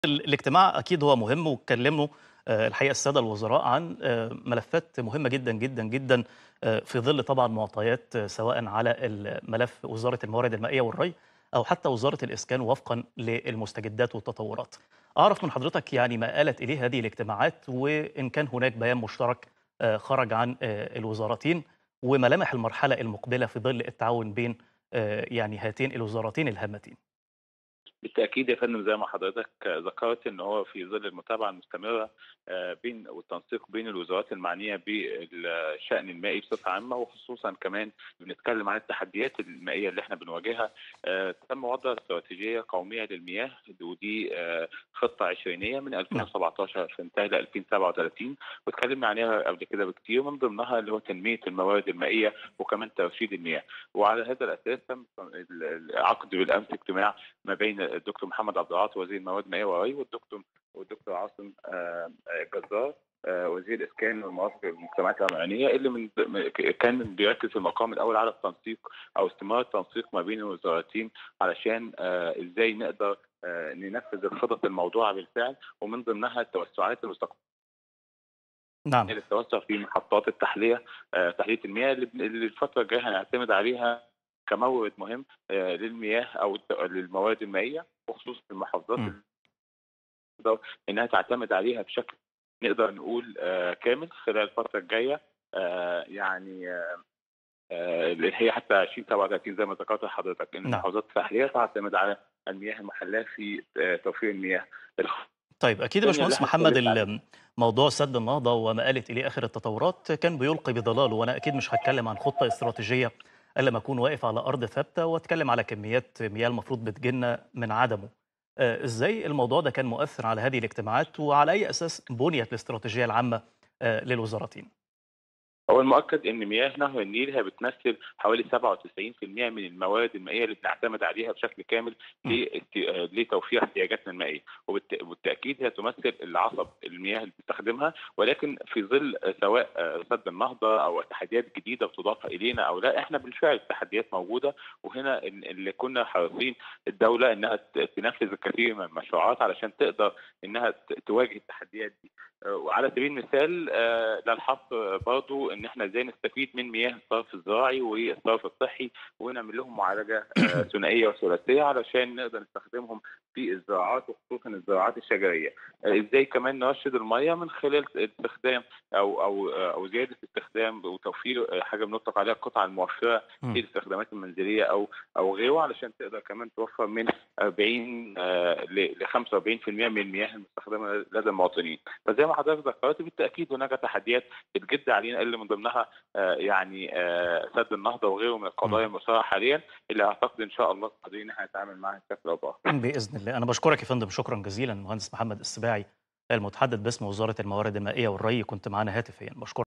الاجتماع أكيد هو مهم واتكلموا آه، الحقيقة السادة الوزراء عن آه، ملفات مهمة جدا جدا جدا آه، في ظل طبعا معطيات آه، سواء على الملف وزارة الموارد المائية والري أو حتى وزارة الإسكان وفقا للمستجدات والتطورات أعرف من حضرتك يعني ما آلت إليه هذه الاجتماعات وإن كان هناك بيان مشترك آه، خرج عن آه، الوزارتين وملامح المرحلة المقبلة في ظل التعاون بين آه، يعني هاتين الوزارتين الهامتين بالتاكيد يا فندم زي ما حضرتك ذكرت ان هو في ظل المتابعه المستمره آه، بين والتنسيق بين الوزارات المعنيه بالشان المائي بصفه عامه وخصوصا كمان بنتكلم عن التحديات المائيه اللي احنا بنواجهها آه، تم وضع استراتيجيه قوميه للمياه ودي آه، خطه عشرينيه من 2017 تنتهي ل 2037 واتكلمنا عليها قبل كده بكتير من ضمنها اللي هو تنميه الموارد المائيه وكمان ترشيد المياه وعلى هذا الاساس تم عقد بالامس اجتماع ما بين الدكتور محمد عبد العاطي وزير المواد المائيه والري والدكتور والدكتور عاصم آه، آه، جزار آه، وزير الاسكان والمرافق والمجتمعات العمرانيه اللي من كان بيركز في المقام الاول على التنسيق او استمرار التنسيق ما بين الوزارتين علشان ازاي نقدر ننفذ الخطط الموضوعه بالفعل ومن ضمنها التوسعات المستقبليه نعم للتوسع في محطات التحليه تحليه المياه اللي الفتره الجايه هنعتمد عليها كمورد مهم للمياه او للموارد المائيه وخصوصا في المحافظات م. انها تعتمد عليها بشكل نقدر نقول كامل خلال الفتره الجايه يعني اللي هي حتى 2037 زي ما ذكرت لحضرتك ان نعم. المحافظات الساحليه تعتمد على المياه المحلاه في توفير المياه طيب اكيد يا باشمهندس محمد موضوع سد النهضه وما قالت اليه اخر التطورات كان بيلقي بظلاله وانا اكيد مش هتكلم عن خطه استراتيجيه الا ما اكون واقف على ارض ثابته واتكلم على كميات مياه المفروض بتجينا من عدمه آه، ازاي الموضوع ده كان مؤثر على هذه الاجتماعات وعلى اي اساس بنيت الاستراتيجيه العامه آه، للوزارتين هو المؤكد ان مياه نهر النيل هي بتمثل حوالي 97% من الموارد المائيه اللي بنعتمد عليها بشكل كامل لتوفير احتياجاتنا المائيه وبالتاكيد هي تمثل العصب المياه اللي بنستخدمها ولكن في ظل سواء سد النهضه او تحديات جديده بتضاف الينا او لا احنا بالفعل التحديات موجوده وهنا اللي كنا حريصين الدوله انها تنفذ الكثير من المشروعات علشان تقدر انها تواجه التحديات دي وعلى سبيل المثال للحصر برضو ان احنا ازاي نستفيد من مياه الصرف الزراعي والصرف الصحي ونعمل لهم معالجه ثنائيه وثلاثيه علشان نقدر نستخدمهم في الزراعات وخصوصا الزراعات الشجريه ازاي كمان نرشد الميه من خلال استخدام او او او زياده استخدام وتوفير حاجه بنطلق عليها القطع الموفره في الاستخدامات المنزليه او او غيره علشان تقدر كمان توفر من 40 ل 45% من المياه المستخدمه لدى المواطنين فزي ما حضرتك ذكرت بالتاكيد هناك تحديات بتجد علينا اللي من ضمنها يعني سد النهضه وغيره من القضايا المثاره حاليا اللي اعتقد ان شاء الله قادرين ان احنا نتعامل معها بشكل او باخر. باذن الله انا بشكرك يا فندم شكرا جزيلا المهندس محمد السباعي المتحدث باسم وزاره الموارد المائيه والري كنت معنا هاتفيا بشكرك